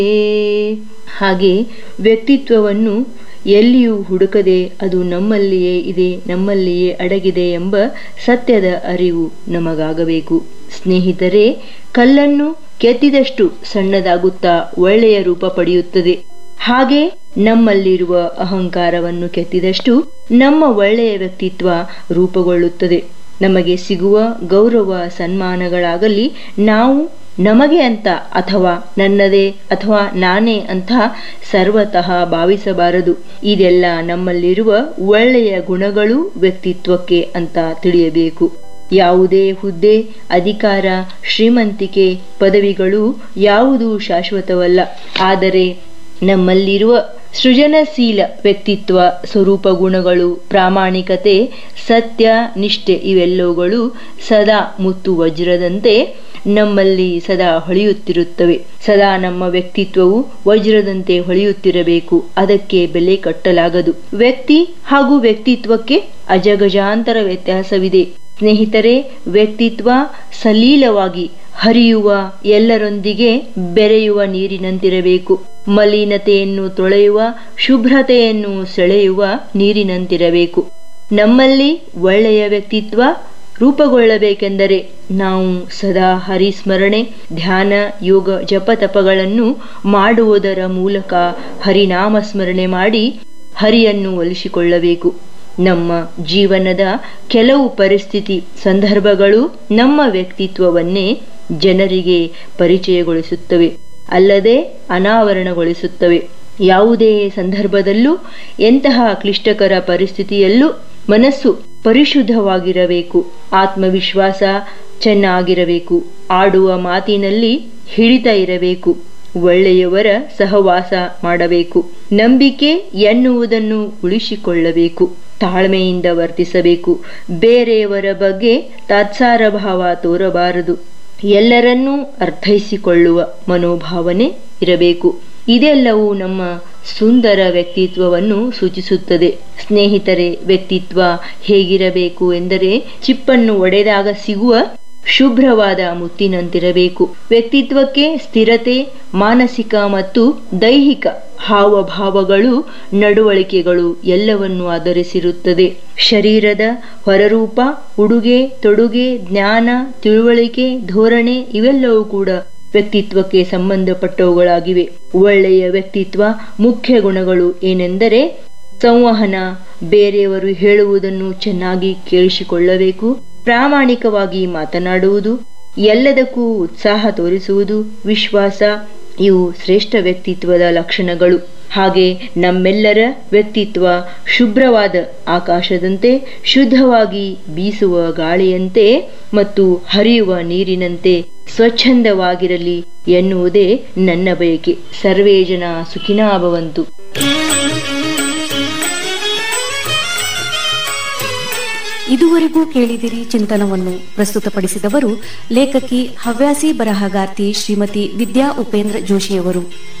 ಹಾಗೆ ವ್ಯಕ್ತಿತ್ವವನ್ನು ಎಲ್ಲಿಯೂ ಹುಡುಕದೆ ಅದು ನಮ್ಮಲ್ಲಿಯೇ ಇದೆ ನಮ್ಮಲ್ಲಿಯೇ ಅಡಗಿದೆ ಎಂಬ ಸತ್ಯದ ಅರಿವು ನಮಗಾಗಬೇಕು ಸ್ನೇಹಿತರೆ ಕಲ್ಲನ್ನು ಕೆತ್ತಿದಷ್ಟು ಸಣ್ಣದಾಗುತ್ತಾ ಒಳ್ಳೆಯ ರೂಪ ಪಡೆಯುತ್ತದೆ ಹಾಗೆ ನಮ್ಮಲ್ಲಿರುವ ಅಹಂಕಾರವನ್ನು ಕೆತ್ತಿದಷ್ಟು ನಮ್ಮ ಒಳ್ಳೆಯ ವ್ಯಕ್ತಿತ್ವ ರೂಪುಗೊಳ್ಳುತ್ತದೆ ನಮಗೆ ಸಿಗುವ ಗೌರವ ಸನ್ಮಾನಗಳಾಗಲಿ ನಾವು ನಮಗೆ ಅಂತ ಅಥವಾ ನನ್ನದೇ ಅಥವಾ ನಾನೇ ಅಂತ ಸರ್ವತಃ ಭಾವಿಸಬಾರದು ಇದೆಲ್ಲ ನಮ್ಮಲ್ಲಿರುವ ಒಳ್ಳೆಯ ಗುಣಗಳು ವ್ಯಕ್ತಿತ್ವಕ್ಕೆ ಅಂತ ತಿಳಿಯಬೇಕು ಯಾವುದೇ ಹುದ್ದೆ ಅಧಿಕಾರ ಶ್ರೀಮಂತಿಕೆ ಪದವಿಗಳು ಯಾವುದೂ ಶಾಶ್ವತವಲ್ಲ ಆದರೆ ನಮ್ಮಲ್ಲಿರುವ ಸೃಜನಶೀಲ ವ್ಯಕ್ತಿತ್ವ ಸ್ವರೂಪ ಗುಣಗಳು ಪ್ರಾಮಾಣಿಕತೆ ಸತ್ಯ ನಿಷ್ಠೆ ಇವೆಲ್ಲವುಗಳು ಸದಾ ಮುತ್ತು ವಜ್ರದಂತೆ ನಮ್ಮಲ್ಲಿ ಸದಾ ಹೊಳೆಯುತ್ತಿರುತ್ತವೆ ಸದಾ ನಮ್ಮ ವ್ಯಕ್ತಿತ್ವವು ವಜ್ರದಂತೆ ಹೊಳೆಯುತ್ತಿರಬೇಕು ಅದಕ್ಕೆ ಬೆಲೆ ಕಟ್ಟಲಾಗದು ವ್ಯಕ್ತಿ ಹಾಗೂ ವ್ಯಕ್ತಿತ್ವಕ್ಕೆ ಅಜಗಜಾಂತರ ವ್ಯತ್ಯಾಸವಿದೆ ಸ್ನೇಹಿತರೆ ವ್ಯಕ್ತಿತ್ವ ಸಲೀಲವಾಗಿ ಹರಿಯುವ ಎಲ್ಲರೊಂದಿಗೆ ಬೆರೆಯುವ ನೀರಿನಂತಿರಬೇಕು ಮಲಿನತೆಯನ್ನು ತೊಳೆಯುವ ಶುಭ್ರತೆಯನ್ನು ಸೆಳೆಯುವ ನೀರಿನಂತಿರಬೇಕು ನಮ್ಮಲ್ಲಿ ಒಳ್ಳೆಯ ವ್ಯಕ್ತಿತ್ವ ರೂಪುಗೊಳ್ಳಬೇಕೆಂದರೆ ನಾವು ಸದಾ ಹರಿಸ್ಮರಣೆ ಧ್ಯಾನ ಯೋಗ ಜಪತಪಗಳನ್ನು ಮಾಡುವುದರ ಮೂಲಕ ಹರಿನಾಮ ಸ್ಮರಣೆ ಮಾಡಿ ಹರಿಯನ್ನು ಒಲಿಸಿಕೊಳ್ಳಬೇಕು ನಮ್ಮ ಜೀವನದ ಕೆಲವು ಪರಿಸ್ಥಿತಿ ಸಂದರ್ಭಗಳು ನಮ್ಮ ವ್ಯಕ್ತಿತ್ವವನ್ನೇ ಜನರಿಗೆ ಪರಿಚಯಗೊಳಿಸುತ್ತವೆ ಅಲ್ಲದೆ ಅನಾವರಣಗೊಳಿಸುತ್ತವೆ ಯಾವುದೇ ಸಂದರ್ಭದಲ್ಲೂ ಎಂತಹ ಕ್ಲಿಷ್ಟಕರ ಪರಿಸ್ಥಿತಿಯಲ್ಲೂ ಮನಸ್ಸು ಪರಿಶುದ್ಧವಾಗಿರಬೇಕು ಆತ್ಮವಿಶ್ವಾಸ ಚೆನ್ನಾಗಿರಬೇಕು ಆಡುವ ಮಾತಿನಲ್ಲಿ ಹಿಡಿತ ಇರಬೇಕು ಒಳ್ಳೆಯವರ ಸಹವಾಸ ಮಾಡಬೇಕು ನಂಬಿಕೆ ಎನ್ನುವುದನ್ನು ಉಳಿಸಿಕೊಳ್ಳಬೇಕು ತಾಳ್ಮೆಯಿಂದ ವರ್ತಿಸಬೇಕು ಬೇರೆಯವರ ಬಗ್ಗೆ ತಾತ್ಸಾರ ಭಾವ ತೋರಬಾರದು ಎಲ್ಲರನ್ನೂ ಅರ್ಥೈಸಿಕೊಳ್ಳುವ ಮನೋಭಾವನೆ ಇರಬೇಕು ಇದೆಲ್ಲವೂ ನಮ್ಮ ಸುಂದರ ವ್ಯಕ್ತಿತ್ವವನ್ನು ಸೂಚಿಸುತ್ತದೆ ಸ್ನೇಹಿತರೆ ವ್ಯಕ್ತಿತ್ವ ಹೇಗಿರಬೇಕು ಎಂದರೆ ಚಿಪ್ಪನ್ನು ಒಡೆದಾಗ ಸಿಗುವ ಶುಭ್ರವಾದ ಮುತ್ತಿನಂತಿರಬೇಕು ವ್ಯಕ್ತಿತ್ವಕ್ಕೆ ಸ್ಥಿರತೆ ಮಾನಸಿಕ ಮತ್ತು ದೈಹಿಕ ಹಾವಭಾವಗಳು ನಡವಳಿಕೆಗಳು ಎಲ್ಲವನ್ನು ಆಧರಿಸಿರುತ್ತದೆ ಶರೀರದ ಹೊರರೂಪ ಉಡುಗೆ ತೊಡುಗೆ ಜ್ಞಾನ ತಿಳುವಳಿಕೆ ಧೋರಣೆ ಇವೆಲ್ಲವೂ ಕೂಡ ವ್ಯಕ್ತಿತ್ವಕ್ಕೆ ಸಂಬಂಧಪಟ್ಟವುಗಳಾಗಿವೆ ಒಳ್ಳೆಯ ವ್ಯಕ್ತಿತ್ವ ಮುಖ್ಯ ಗುಣಗಳು ಏನೆಂದರೆ ಸಂವಹನ ಬೇರೆಯವರು ಹೇಳುವುದನ್ನು ಚೆನ್ನಾಗಿ ಕೇಳಿಸಿಕೊಳ್ಳಬೇಕು ಪ್ರಾಮಾಣಿಕವಾಗಿ ಮಾತನಾಡುವುದು ಎಲ್ಲದಕ್ಕೂ ಉತ್ಸಾಹ ತೋರಿಸುವುದು ವಿಶ್ವಾಸ ಇವು ಶ್ರೇಷ್ಠ ವ್ಯಕ್ತಿತ್ವದ ಲಕ್ಷಣಗಳು ಹಾಗೆ ನಮ್ಮೆಲ್ಲರ ವ್ಯಕ್ತಿತ್ವ ಶುಭ್ರವಾದ ಆಕಾಶದಂತೆ ಶುದ್ಧವಾಗಿ ಬೀಸುವ ಗಾಳಿಯಂತೆ ಮತ್ತು ಹರಿಯುವ ನೀರಿನಂತೆ ಸ್ವಚ್ಛಂದವಾಗಿರಲಿ ಎನ್ನುವುದೇ ನನ್ನ ಬಯಕೆ ಸರ್ವೇ ಜನ ಸುಖಿನಾ ಭವಂತು ಇದುವರೆಗೂ ಕೇಳಿದಿರಿ ಚಿಂತನವನ್ನು ಪ್ರಸ್ತುತಪಡಿಸಿದವರು ಲೇಖಕಿ ಹವ್ಯಾಸಿ ಬರಹಗಾರ್ತಿ ಶ್ರೀಮತಿ ವಿದ್ಯಾ ಉಪೇಂದ್ರ ಜೋಶಿಯವರು